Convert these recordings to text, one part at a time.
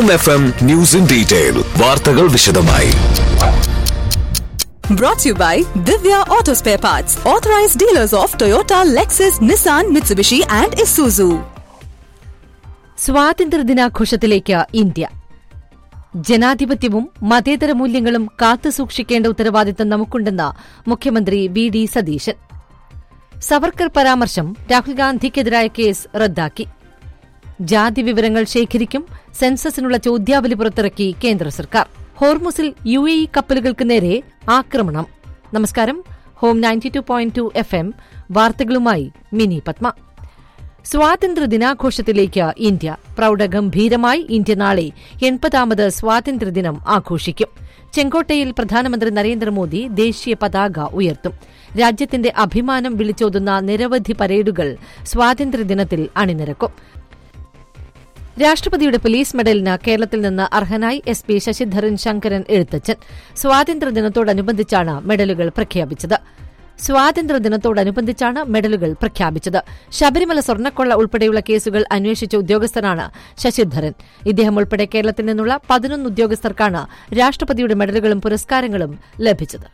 Home F M news in detail വാർത്തകൾ വിശദമായി Brought to you by Divya Auto Spare Parts, authorized dealers of Toyota, Lexus, Nissan, Mitsubishi, and Isuzu. സ്വാതന്ത്ര്യദിനാഘോഷത്തിലേക്ക് India ജനാധിപത്യവും മതേതര മൂല്യങ്ങളും കാത്തുസൂക്ഷിക്കേണ്ട ഉത്തരവാദിത്തം നമുക്കുണ്ടെന്ന് മുഖ്യമന്ത്രി വി ഡി സതീശൻ സവർക്കർ പരാമർശം രാഹുൽ ഗാന്ധിക്കെതിരായ കേസ് റദ്ദാക്കി ജാതി വിവരങ്ങൾ ശേഖരിക്കും സെൻസസിനുള്ള ചോദ്യാവലി പുറത്തിറക്കി കേന്ദ്ര സർക്കാർ ഹോർമുസിൽ യു എ ഇ കപ്പലുകൾക്ക് നേരെ ആക്രമണം നമസ്കാരം home ninety two point two F M വാർത്തകളുമായി മിനി പത്മ സ്വാതന്ത്ര്യ ദിനാഘോഷത്തിലേക്ക് ഇന്ത്യ പ്രൌഢഗംഭീരമായി ഇന്ത്യ നാളെ എൺപതാമത് സ്വാതന്ത്ര്യദിനം ആഘോഷിക്കും ചെങ്കോട്ടയിൽ പ്രധാനമന്ത്രി നരേന്ദ്രമോദി ദേശീയ പതാക ഉയർത്തും രാജ്യത്തിന്റെ അഭിമാനം വിളിച്ചോതുന്ന നിരവധി പരേഡുകൾ സ്വാതന്ത്ര്യദിനത്തിൽ അണിനിരക്കും രാഷ്ട്രപതിയുടെ പോലീസ് മെഡലിന് കേരളത്തിൽ നിന്ന് അർഹനായി എസ് പി ശശിധരൻ ശങ്കരൻ എഴുത്തച്ഛൻ സ്വാതന്ത്ര്യദിനത്തോടനുബന്ധിച്ചാണ് മെഡലുകൾ പ്രഖ്യാപിച്ചത് സ്വാതന്ത്ര്യദിനത്തോടനുബന്ധിച്ചാണ് മെഡലുകൾ പ്രഖ്യാപിച്ചത് ശബരിമല സ്വർണ്ണക്കൊള്ള ഉൾപ്പെടെയുള്ള കേസുകൾ അന്വേഷിച്ച ഉദ്യോഗസ്ഥനാണ് ശശിധരൻ ഇദ്ദേഹം ഉൾപ്പെടെ കേരളത്തിൽ നിന്നുള്ള പതിനൊന്ന് ഉദ്യോഗസ്ഥർക്കാണ് രാഷ്ട്രപതിയുടെ മെഡലുകളും പുരസ്കാരങ്ങളും ലഭിച്ചത്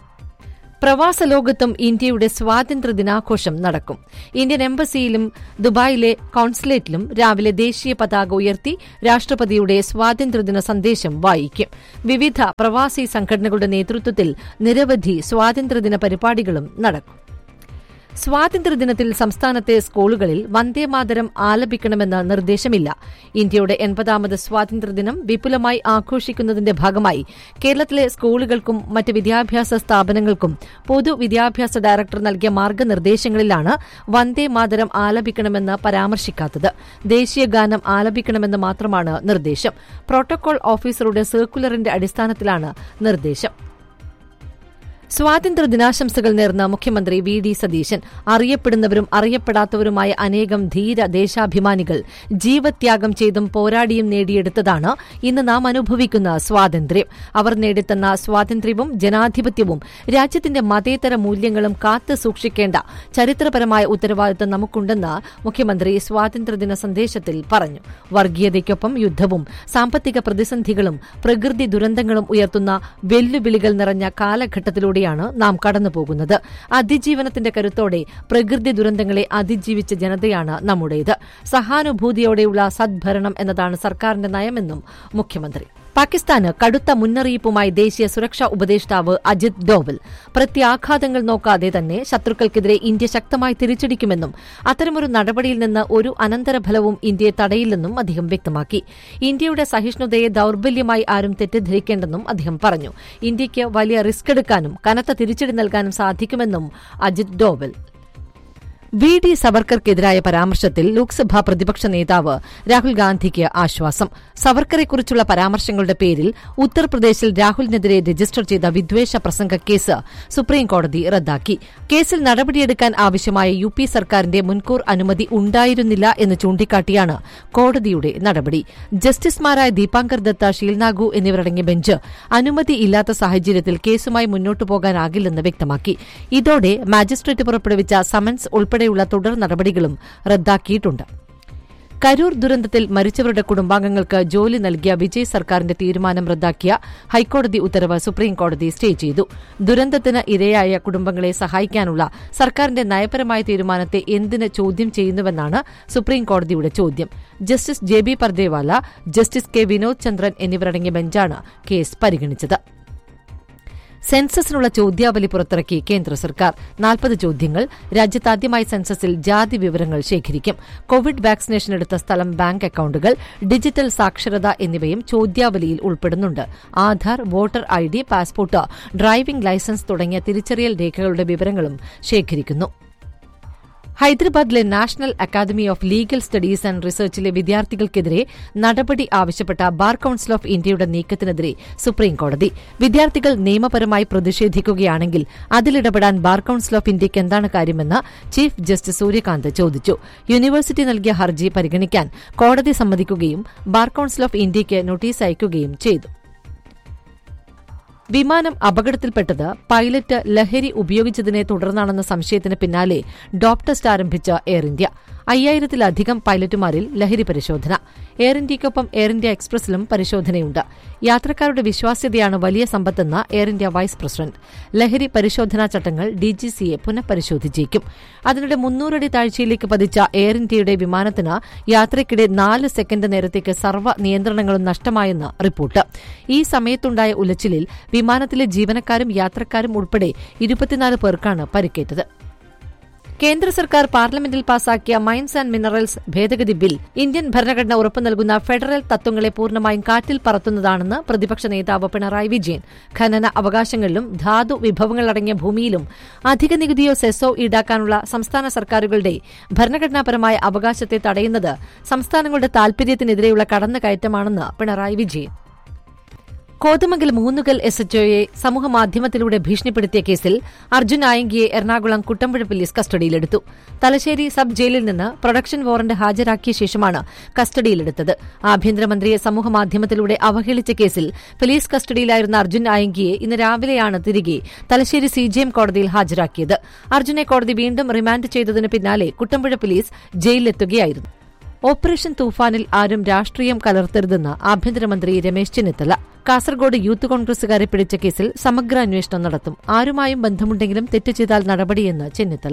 പ്രവാസ ലോകത്തും ഇന്ത്യയുടെ സ്വാതന്ത്ര്യ ദിനാഘോഷം നടക്കും ഇന്ത്യൻ എംബസിയിലും ദുബായിലെ കോൺസുലേറ്റിലും രാവിലെ ദേശീയ പതാക ഉയർത്തി രാഷ്ട്രപതിയുടെ സ്വാതന്ത്ര്യദിന സന്ദേശം വായിക്കും വിവിധ പ്രവാസി സംഘടനകളുടെ നേതൃത്വത്തിൽ നിരവധി സ്വാതന്ത്ര്യദിന പരിപാടികളും നടക്കും സ്വാതന്ത്ര്യദിനത്തിൽ സംസ്ഥാനത്തെ സ്കൂളുകളിൽ വന്ദേമാതരം ആലപിക്കണമെന്ന നിർദ്ദേശമില്ല ഇന്ത്യയുടെ എൺപതാമത് സ്വാതന്ത്ര്യദിനം വിപുലമായി ആഘോഷിക്കുന്നതിന്റെ ഭാഗമായി കേരളത്തിലെ സ്കൂളുകൾക്കും മറ്റ് വിദ്യാഭ്യാസ സ്ഥാപനങ്ങൾക്കും പൊതുവിദ്യാഭ്യാസ ഡയറക്ടർ നൽകിയ മാർഗനിർദ്ദേശങ്ങളിലാണ് വന്ദേമാതരം ആലപിക്കണമെന്ന് പരാമർശിക്കാത്തത് ദേശീയ ഗാനം ആലപിക്കണമെന്ന് മാത്രമാണ് നിർദ്ദേശം പ്രോട്ടോകോൾ ഓഫീസറുടെ സർക്കുലറിന്റെ അടിസ്ഥാനത്തിലാണ് നിർദ്ദേശം സ്വാതന്ത്ര്യ ദിനാശംസകൾ നേർന്ന മുഖ്യമന്ത്രി വി ഡി സതീശൻ അറിയപ്പെടുന്നവരും അറിയപ്പെടാത്തവരുമായ അനേകം ധീര ദേശാഭിമാനികൾ ജീവത്യാഗം ചെയ്തും പോരാടിയും നേടിയെടുത്തതാണ് ഇന്ന് നാം അനുഭവിക്കുന്ന സ്വാതന്ത്ര്യം അവർ നേടിത്തന്ന സ്വാതന്ത്ര്യവും ജനാധിപത്യവും രാജ്യത്തിന്റെ മതേതര മൂല്യങ്ങളും കാത്തു സൂക്ഷിക്കേണ്ട ചരിത്രപരമായ ഉത്തരവാദിത്തം നമുക്കുണ്ടെന്ന് മുഖ്യമന്ത്രി സ്വാതന്ത്ര്യദിന സന്ദേശത്തിൽ പറഞ്ഞു വർഗീയതയ്ക്കൊപ്പം യുദ്ധവും സാമ്പത്തിക പ്രതിസന്ധികളും പ്രകൃതി ദുരന്തങ്ങളും ഉയർത്തുന്ന വെല്ലുവിളികൾ നിറഞ്ഞ കാലഘട്ടത്തിലൂടെ കൂടിയാണ് നാം കടന്നുപോകുന്നത് അതിജീവനത്തിന്റെ കരുത്തോടെ പ്രകൃതി ദുരന്തങ്ങളെ അതിജീവിച്ച ജനതയാണ് നമ്മുടേത് സഹാനുഭൂതിയോടെയുള്ള സദ്ഭരണം എന്നതാണ് സർക്കാരിന്റെ നയമെന്നും മുഖ്യമന്ത്രി പാകിസ്ഥാന് കടുത്ത മുന്നറിയിപ്പുമായി ദേശീയ സുരക്ഷാ ഉപദേഷ്ടാവ് അജിത് ഡോവൽ പ്രത്യാഘാതങ്ങൾ നോക്കാതെ തന്നെ ശത്രുക്കൾക്കെതിരെ ഇന്ത്യ ശക്തമായി തിരിച്ചടിക്കുമെന്നും അത്തരമൊരു നടപടിയിൽ നിന്ന് ഒരു അനന്തരഫലവും ഇന്ത്യയെ തടയില്ലെന്നും അദ്ദേഹം വ്യക്തമാക്കി ഇന്ത്യയുടെ സഹിഷ്ണുതയെ ദൌർബല്യമായി ആരും തെറ്റിദ്ധരിക്കേണ്ടെന്നും അദ്ദേഹം പറഞ്ഞു ഇന്ത്യയ്ക്ക് വലിയ റിസ്ക് എടുക്കാനും കനത്ത തിരിച്ചടി നൽകാനും സാധിക്കുമെന്നും അജിത് ഡോവൽ വി ഡി സവർക്കർക്കെതിരായ പരാമർശത്തിൽ ലോക്സഭാ പ്രതിപക്ഷ നേതാവ് രാഹുൽ ഗാന്ധിക്ക് ആശ്വാസം സവർക്കറെക്കുറിച്ചുള്ള പരാമർശങ്ങളുടെ പേരിൽ ഉത്തർപ്രദേശിൽ രാഹുലിനെതിരെ രജിസ്റ്റർ ചെയ്ത വിദ്വേഷ പ്രസംഗ കേസ് സുപ്രീംകോടതി റദ്ദാക്കി കേസിൽ നടപടിയെടുക്കാൻ ആവശ്യമായ യു പി സർക്കാരിന്റെ മുൻകൂർ അനുമതി ഉണ്ടായിരുന്നില്ല എന്ന് ചൂണ്ടിക്കാട്ടിയാണ് കോടതിയുടെ നടപടി ജസ്റ്റിസുമാരായ ദീപാങ്കർ ദത്ത ഷീൽനാഗു എന്നിവരടങ്ങിയ ബെഞ്ച് അനുമതിയില്ലാത്ത സാഹചര്യത്തിൽ കേസുമായി മുന്നോട്ടു പോകാനാകില്ലെന്ന് വ്യക്തമാക്കി ഇതോടെ മാജിസ്ട്രേറ്റ് പുറപ്പെടുവിച്ച സമൻസ് ഉൾപ്പെടെ ഉൾപ്പെടെയുള്ള തുടർ നടപടികളും റദ്ദാക്കിയിട്ടുണ്ട് കരൂർ ദുരന്തത്തിൽ മരിച്ചവരുടെ കുടുംബാംഗങ്ങൾക്ക് ജോലി നൽകിയ വിജയ് സർക്കാരിന്റെ തീരുമാനം റദ്ദാക്കിയ ഹൈക്കോടതി ഉത്തരവ് സുപ്രീംകോടതി സ്റ്റേ ചെയ്തു ദുരന്തത്തിന് ഇരയായ കുടുംബങ്ങളെ സഹായിക്കാനുള്ള സർക്കാരിന്റെ നയപരമായ തീരുമാനത്തെ എന്തിന് ചോദ്യം ചെയ്യുന്നുവെന്നാണ് സുപ്രീംകോടതിയുടെ ചോദ്യം justice J B Pardiwala justice K Vinod Chandran എന്നിവരടങ്ങിയ ബെഞ്ചാണ് കേസ് പരിഗണിച്ചത് സെൻസസിനുള്ള ചോദ്യാവലി പുറത്തിറക്കി കേന്ദ്ര സർക്കാർ നാൽപ്പത് ചോദ്യങ്ങൾ രാജ്യത്താദ്യമായി സെൻസസിൽ ജാതി വിവരങ്ങൾ ശേഖരിക്കും കോവിഡ് വാക്സിനേഷൻ എടുത്ത സ്ഥലം ബാങ്ക് അക്കൌണ്ടുകൾ ഡിജിറ്റൽ സാക്ഷരത എന്നിവയും ചോദ്യാവലിയിൽ ഉൾപ്പെടുന്നുണ്ട് Aadhaar voter I D passport driving licence തുടങ്ങിയ തിരിച്ചറിയൽ രേഖകളുടെ വിവരങ്ങളും ശേഖരിക്കുന്നു ഹൈദരാബാദിലെ national academy of legal studies and റിസർച്ചിലെ വിദ്യാർത്ഥികൾക്കെതിരെ നടപടി ആവശ്യപ്പെട്ട ബാർ കൌൺസിൽ ഓഫ് ഇന്ത്യയുടെ നീക്കത്തിനെതിരെ സുപ്രീംകോടതി വിദ്യാർത്ഥികൾ നിയമപരമായി പ്രതിഷേധിക്കുകയാണെങ്കിൽ അതിലിടപെടാൻ ബാർ കൌൺസിൽ ഓഫ് ഇന്ത്യയ്ക്ക് എന്താണ് കാര്യമെന്ന് ചീഫ് ജസ്റ്റിസ് സൂര്യകാന്ത് ചോദിച്ചു യൂണിവേഴ്സിറ്റി നൽകിയ ഹർജി പരിഗണിക്കാൻ കോടതി സമ്മതിക്കുകയും ബാർ കൌൺസിൽ ഓഫ് ഇന്ത്യയ്ക്ക് നോട്ടീസ് അയക്കുകയും ചെയ്തു വിമാനം അപകടത്തിൽപ്പെട്ടത് പൈലറ്റ് ലഹരി ഉപയോഗിച്ചതിനെ തുടർന്നാണെന്ന സംശയത്തിന് പിന്നാലെ ഡോപ് ടെസ്റ്റ് ആരംഭിച്ച എയർ ഇന്ത്യ അയ്യായിരത്തിലധികം പൈലറ്റുമാരിൽ ലഹരി പരിശോധന എയർ ഇന്ത്യയ്ക്കൊപ്പം എയർ ഇന്ത്യ എക്സ്പ്രസിലും പരിശോധനയുണ്ട് യാത്രക്കാരുടെ വിശ്വാസ്യതയാണ് വലിയ സമ്പത്തെന്ന് എയർ ഇന്ത്യ വൈസ് പ്രസിഡന്റ് ലഹരി പരിശോധനാ ചട്ടങ്ങൾ ഡിജിസിയെ പുനഃപരിശോധിച്ചേക്കും അതിനിടെ മുന്നൂറടി താഴ്ചയിലേക്ക് പതിച്ച എയർ ഇന്ത്യയുടെ വിമാനത്തിന് യാത്രയ്ക്കിടെ നാല് സെക്കൻഡ് നേരത്തേക്ക് സർവ്വ നിയന്ത്രണങ്ങളും നഷ്ടമായെന്ന് റിപ്പോർട്ട് ഈ സമയത്തുണ്ടായ ഉലച്ചിലിൽ വിമാനത്തിലെ ജീവനക്കാരും യാത്രക്കാരും ഉൾപ്പെടെ ഇരുപത്തിനാല് പേർക്കാണ് പരിക്കേറ്റത് കേന്ദ്ര സർക്കാർ പാർലമെന്റിൽ പാസാക്കിയ മൈൻസ് ആൻഡ് മിനറൽസ് ഭേദഗതി ബിൽ ഇന്ത്യൻ ഭരണഘടന ഉറപ്പു നൽകുന്ന ഫെഡറൽ തത്വങ്ങളെ പൂർണ്ണമായും കാറ്റിൽ പറത്തുന്നതാണെന്ന് പ്രതിപക്ഷ നേതാവ് പിണറായി വിജയൻ ഖനന അവകാശങ്ങളിലും ധാതു വിഭവങ്ങളടങ്ങിയ ഭൂമിയിലും അധിക നികുതിയോ സെസ്സോ ഈടാക്കാനുള്ള സംസ്ഥാന സർക്കാരുകളുടെ ഭരണഘടനാപരമായ അവകാശത്തെ തടയുന്നത് സംസ്ഥാനങ്ങളുടെ താൽപര്യത്തിനെതിരെയുള്ള കടന്നുകയറ്റമാണെന്ന് പിണറായി വിജയൻ കോതമംഗൽ മൂന്നുകൽ എസ് എച്ച്ഒയെ സമൂഹമാധ്യമത്തിലൂടെ ഭീഷണിപ്പെടുത്തിയ കേസിൽ അർജുൻ ആയങ്കിയെ എറണാകുളം കുട്ടമ്പുഴ പോലീസ് കസ്റ്റഡിയിലെടുത്തു തലശ്ശേരി സബ് ജയിലിൽ നിന്ന് പ്രൊഡക്ഷൻ വാറന്റ് ഹാജരാക്കിയ ശേഷമാണ് കസ്റ്റഡിയിലെടുത്തത് ആഭ്യന്തരമന്ത്രിയെ സമൂഹമാധ്യമത്തിലൂടെ അവഹേളിച്ച കേസിൽ പോലീസ് കസ്റ്റഡിയിലായിരുന്ന അർജുൻ ആയങ്കിയെ ഇന്ന് രാവിലെയാണ് തിരികെ തലശ്ശേരി സിജിഎം കോടതിയിൽ ഹാജരാക്കിയത് അർജുനെ കോടതി വീണ്ടും റിമാൻഡ് ചെയ്തതിന് പിന്നാലെ കുട്ടമ്പുഴ പോലീസ് ജയിലിലെത്തുകയായിരുന്നു ഓപ്പറേഷൻ തൂഫാനിൽ ആരും രാഷ്ട്രീയം കലർത്തരുതെന്ന് ആഭ്യന്തരമന്ത്രി രമേശ് ചെന്നിത്തല കാസർഗോഡ് യൂത്ത് കോൺഗ്രസുകാരെ പിടിച്ച കേസിൽ സമഗ്ര അന്വേഷണം നടത്തും ആരുമായും ബന്ധമുണ്ടെങ്കിലും തെറ്റ് ചെയ്താൽ നടപടിയെന്ന് ചെന്നിത്തല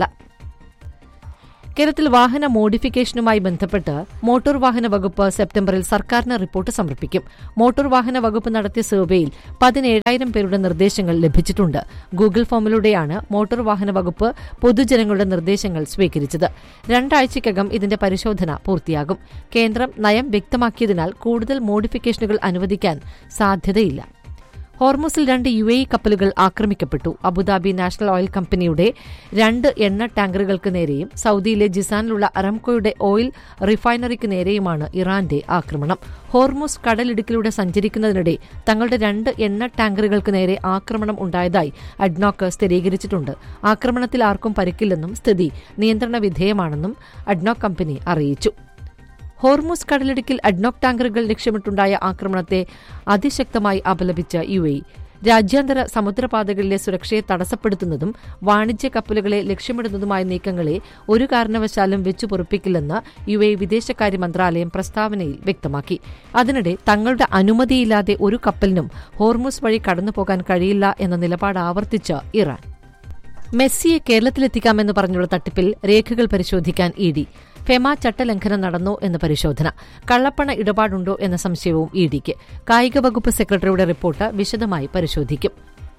കേരളത്തിൽ വാഹന മോഡിഫിക്കേഷനുമായി ബന്ധപ്പെട്ട് മോട്ടോർ വാഹന വകുപ്പ് സെപ്റ്റംബറിൽ സർക്കാരിന് റിപ്പോർട്ട് സമർപ്പിക്കും മോട്ടോർ വാഹന വകുപ്പ് നടത്തിയ സർവേയിൽ പതിനേഴായിരം പേരുടെ നിർദ്ദേശങ്ങൾ ലഭിച്ചിട്ടുണ്ട് ഗൂഗിൾ ഫോമിലൂടെയാണ് മോട്ടോർ വാഹന വകുപ്പ് പൊതുജനങ്ങളുടെ നിർദ്ദേശങ്ങൾ സ്വീകരിച്ചത് രണ്ടാഴ്ചയ്ക്കകം ഇതിന്റെ പരിശോധന പൂർത്തിയാകും കേന്ദ്രം നയം വ്യക്തമാക്കിയതിനാൽ കൂടുതൽ മോഡിഫിക്കേഷനുകൾ അനുവദിക്കാൻ സാധ്യതയില്ല ഹോർമുസിൽ രണ്ട് യു എ ഇ കപ്പലുകൾ ആക്രമിക്കപ്പെട്ടു അബുദാബി നാഷണൽ ഓയിൽ കമ്പനിയുടെ രണ്ട് എണ്ണ ടാങ്കറുകൾക്ക് നേരെയും സൌദിയിലെ ജിസാനിലുള്ള അറംകോയുടെ ഓയിൽ റിഫൈനറിക്ക് നേരെയുമാണ് ഇറാന്റെ ആക്രമണം ഹോർമുസ് കടലിടുക്കിലൂടെ സഞ്ചരിക്കുന്നതിനിടെ തങ്ങളുടെ രണ്ട് എണ്ണ ടാങ്കറുകൾക്ക് നേരെ ആക്രമണം ഉണ്ടായതായി അഡ്നോക്ക് സ്ഥിരീകരിച്ചിട്ടുണ്ട് ആക്രമണത്തിൽ ആർക്കും പരിക്കില്ലെന്നും സ്ഥിതി നിയന്ത്രണ വിധേയമാണെന്നും അഡ്നോക്ക് കമ്പനി അറിയിച്ചു ഹോർമുസ് കടലിടുക്കിൽ അഡ്നോക് ടാങ്കറുകൾ ലക്ഷ്യമിട്ടുണ്ടായ ആക്രമണത്തെ അതിശക്തമായി അപലപിച്ച യു എ രാജ്യാന്തര സമുദ്രപാതകളിലെ സുരക്ഷയെ തടസ്സപ്പെടുത്തുന്നതും വാണിജ്യ കപ്പലുകളെ ലക്ഷ്യമിടുന്നതുമായ നീക്കങ്ങളെ ഒരു കാരണവശാലും വെച്ചുപൊറുപ്പിക്കില്ലെന്ന് യു എ വിദേശകാര്യ മന്ത്രാലയം പ്രസ്താവനയിൽ വ്യക്തമാക്കി അതിനിടെ തങ്ങളുടെ അനുമതിയില്ലാതെ ഒരു കപ്പലിനും ഹോർമുസ് വഴി കടന്നുപോകാൻ കഴിയില്ല എന്ന നിലപാട് ആവർത്തിച്ച് ഇറാൻ മെസ്സിയെ കേരളത്തിലെത്തിക്കാമെന്ന് പറഞ്ഞുള്ള തട്ടിപ്പിൽ രേഖകൾ പരിശോധിക്കാൻ ഇ ഡി ഫെമ ചട്ടലംഘനം നടന്നോ എന്ന് പരിശോധന കള്ളപ്പണ ഇടപാടുണ്ടോ എന്ന സംശയവും ഇ ഡിക്ക് കായിക വകുപ്പ് സെക്രട്ടറിയുടെ റിപ്പോർട്ട് വിശദമായി പരിശോധിക്കും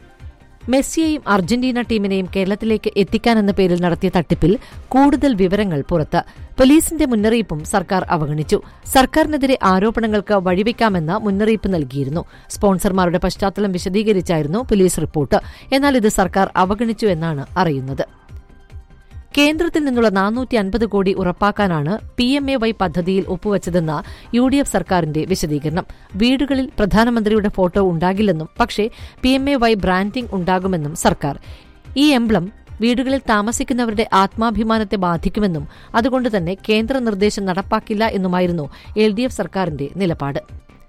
മെസ്സിയെയും അർജന്റീന ടീമിനെയും കേരളത്തിലേക്ക് എത്തിക്കാനെന്ന പേരിൽ നടത്തിയ തട്ടിപ്പിൽ കൂടുതൽ വിവരങ്ങൾ പുറത്ത് പോലീസിന്റെ മുന്നറിയിപ്പും സർക്കാർ അവഗണിച്ചു സർക്കാരിനെതിരെ ആരോപണങ്ങൾക്ക് വഴിവെക്കാമെന്ന് മുന്നറിയിപ്പ് നൽകിയിരുന്നു സ്പോൺസർമാരുടെ പശ്ചാത്തലം വിശദീകരിച്ചായിരുന്നു പോലീസ് റിപ്പോർട്ട് എന്നാൽ ഇത് സർക്കാർ അവഗണിച്ചു എന്നാണ് അറിയുന്നത് കേന്ദ്രത്തിൽ നിന്നുള്ള നാനൂറ്റി അൻപത് കോടി ഉറപ്പാക്കാനാണ് പി എം എ വൈ പദ്ധതിയിൽ ഒപ്പുവച്ചതെന്ന യു ഡി എഫ് സർക്കാരിന്റെ വിശദീകരണം വീടുകളിൽ പ്രധാനമന്ത്രിയുടെ ഫോട്ടോ ഉണ്ടാകില്ലെന്നും പക്ഷേ P M A Y branding ഉണ്ടാകുമെന്നും സർക്കാർ ഈ എംബ്ലം വീടുകളിൽ താമസിക്കുന്നവരുടെ ആത്മാഭിമാനത്തെ ബാധിക്കുമെന്നും അതുകൊണ്ട് തന്നെ കേന്ദ്ര നിർദ്ദേശം നടപ്പാക്കില്ല എന്നുമായിരുന്നു എൽ ഡി എഫ് സർക്കാരിന്റെ നിലപാട്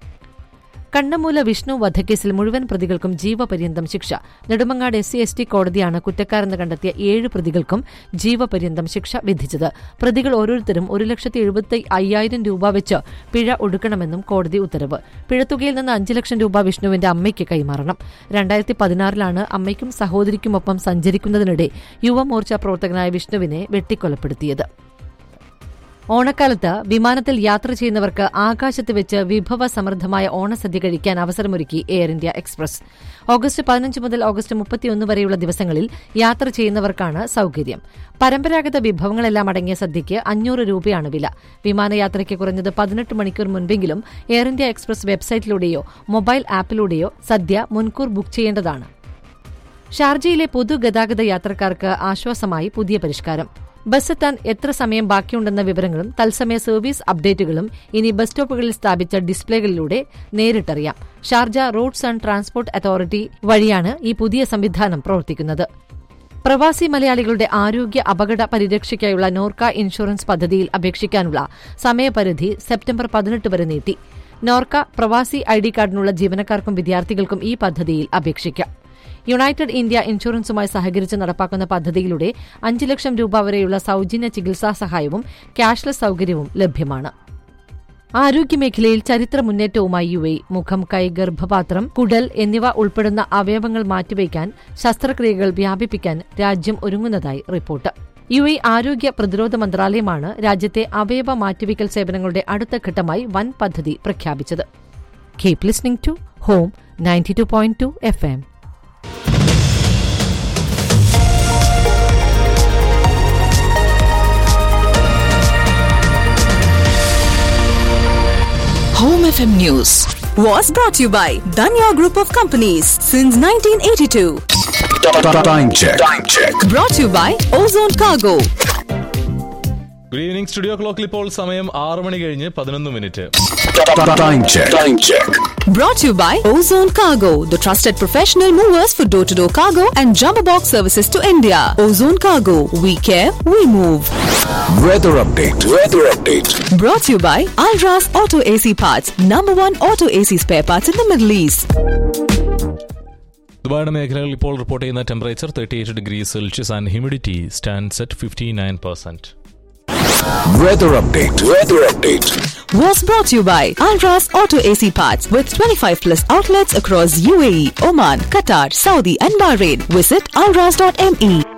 കണ്ണമൂല വിഷ്ണു വധക്കേസിൽ മുഴുവൻ പ്രതികൾക്കും ജീവപര്യന്തം ശിക്ഷ Nedumangad S C S T കോടതിയാണ് കുറ്റക്കാരെന്ന് കണ്ടെത്തിയ ഏഴ് പ്രതികൾക്കും ജീവപര്യന്തം ശിക്ഷ വിധിച്ചത് പ്രതികൾ ഓരോരുത്തരും ഒരു ലക്ഷത്തി എഴുപത്തി അയ്യായിരം രൂപ വെച്ച് പിഴ ഒടുക്കണമെന്നും കോടതി ഉത്തരവ് പിഴത്തുകയിൽ നിന്ന് അഞ്ച് ലക്ഷം രൂപ വിഷ്ണുവിന്റെ അമ്മയ്ക്ക് കൈമാറണം രണ്ടായിരത്തി പതിനാറിലാണ് അമ്മയ്ക്കും സഹോദരിക്കുമൊപ്പം സഞ്ചരിക്കുന്നതിനിടെ യുവമോർച്ച പ്രവർത്തകനായ വിഷ്ണുവിനെ വെട്ടിക്കൊലപ്പെടുത്തിയത് ഓണക്കാലത്ത് വിമാനത്തിൽ യാത്ര ചെയ്യുന്നവർക്ക് ആകാശത്ത് വെച്ച് വിഭവ സമൃദ്ധമായ ഓണസദ്യ കഴിക്കാൻ അവസരമൊരുക്കി എയർ ഇന്ത്യ എക്സ്പ്രസ് ഓഗസ്റ്റ് പതിനഞ്ച് മുതൽ ഓഗസ്റ്റ് മുപ്പത്തിയൊന്ന് വരെയുള്ള ദിവസങ്ങളിൽ യാത്ര ചെയ്യുന്നവർക്കാണ് സൌകര്യം പരമ്പരാഗത വിഭവങ്ങളെല്ലാം അടങ്ങിയ സദ്യയ്ക്ക് അഞ്ഞൂറ് രൂപയാണ് വില വിമാനയാത്രയ്ക്ക് കുറഞ്ഞത് പതിനെട്ട് മണിക്കൂർ മുൻപെങ്കിലും എയർ ഇന്ത്യ എക്സ്പ്രസ് വെബ്സൈറ്റിലൂടെയോ മൊബൈൽ ആപ്പിലൂടെയോ സദ്യ മുൻകൂർ ബുക്ക് ചെയ്യേണ്ടതാണ് ഷാർജയിലെ പൊതുഗതാഗത യാത്രക്കാർക്ക് ആശ്വാസമായി പുതിയ പരിഷ്കാരം ബസ്സെത്താൻ എത്ര സമയം ബാക്കിയുണ്ടെന്ന വിവരങ്ങളും തത്സമയ സർവീസ് അപ്ഡേറ്റുകളും ഇനി ബസ് സ്റ്റോപ്പുകളിൽ സ്ഥാപിച്ച ഡിസ്പ്ലേകളിലൂടെ നേരിട്ടറിയാം Sharjah roads and transport authority വഴിയാണ് ഈ പുതിയ സംവിധാനം പ്രവർത്തിക്കുന്നത് പ്രവാസി മലയാളികളുടെ ആരോഗ്യ അപകട പരിരക്ഷയ്ക്കായുള്ള നോർക്ക ഇൻഷുറൻസ് പദ്ധതിയിൽ അപേക്ഷിക്കാനുള്ള സമയപരിധി സെപ്റ്റംബർ പതിനെട്ട് വരെ നീട്ടി നോർക്ക പ്രവാസി ഐ ഡി കാർഡിനുള്ള ജീവനക്കാർക്കും വിദ്യാർത്ഥികൾക്കും ഈ പദ്ധതിയിൽ അപേക്ഷിക്കാം യുണൈറ്റഡ് ഇന്ത്യ ഇൻഷുറൻസുമായി സഹകരിച്ച് നടപ്പാക്കുന്ന പദ്ധതിയിലൂടെ അഞ്ച് ലക്ഷം രൂപ വരെയുള്ള സൌജന്യ ചികിത്സാ സഹായവും ക്യാഷ്ലെസ് സൌകര്യവും ലഭ്യമാണ് ആരോഗ്യമേഖലയിൽ ചരിത്ര മുന്നേറ്റവുമായി യു എ മുഖം കൈ ഗർഭപാത്രം കുടൽ എന്നിവ ഉൾപ്പെടുന്ന അവയവങ്ങൾ മാറ്റിവയ്ക്കാൻ ശസ്ത്രക്രിയകൾ വ്യാപിപ്പിക്കാൻ രാജ്യം ഒരുങ്ങുന്നതായി റിപ്പോർട്ട് യു എ ആരോഗ്യ പ്രതിരോധ മന്ത്രാലയമാണ് രാജ്യത്തെ അവയവ മാറ്റിവയ്ക്കൽ സേവനങ്ങളുടെ അടുത്ത ഘട്ടമായി വൻ പദ്ധതി പ്രഖ്യാപിച്ചത് keep listening to home ninety two point two F M Home FM News was brought to you by Danya Group of Companies since 1982. Time check. Time check. Brought to you by Ozone Cargo. Good evening studio ക്ലോക്കിൽ ഇപ്പോൾ സമയം ആറ് മണി കഴിഞ്ഞ് പതിനൊന്ന് minute Time check. Time check. Brought to you by Ozone Cargo, the trusted professional movers for door to door cargo and jumbo box services to India. Ozone Cargo, we care, we move. Weather update. Weather update. Brought to you by Alras Auto AC Parts, number one auto AC spare parts in the Middle East. ദുബായുടെ മേഖലകളിൽ ഇപ്പോൾ report ചെയ്യുന്ന temperature thirty eight degree celsius and humidity stands at fifty nine percent Weather update. Weather update. Was brought to you by Alras Auto AC Parts with 25 plus outlets across UAE, Oman, Qatar, Saudi, and Bahrain. Visit alras.me.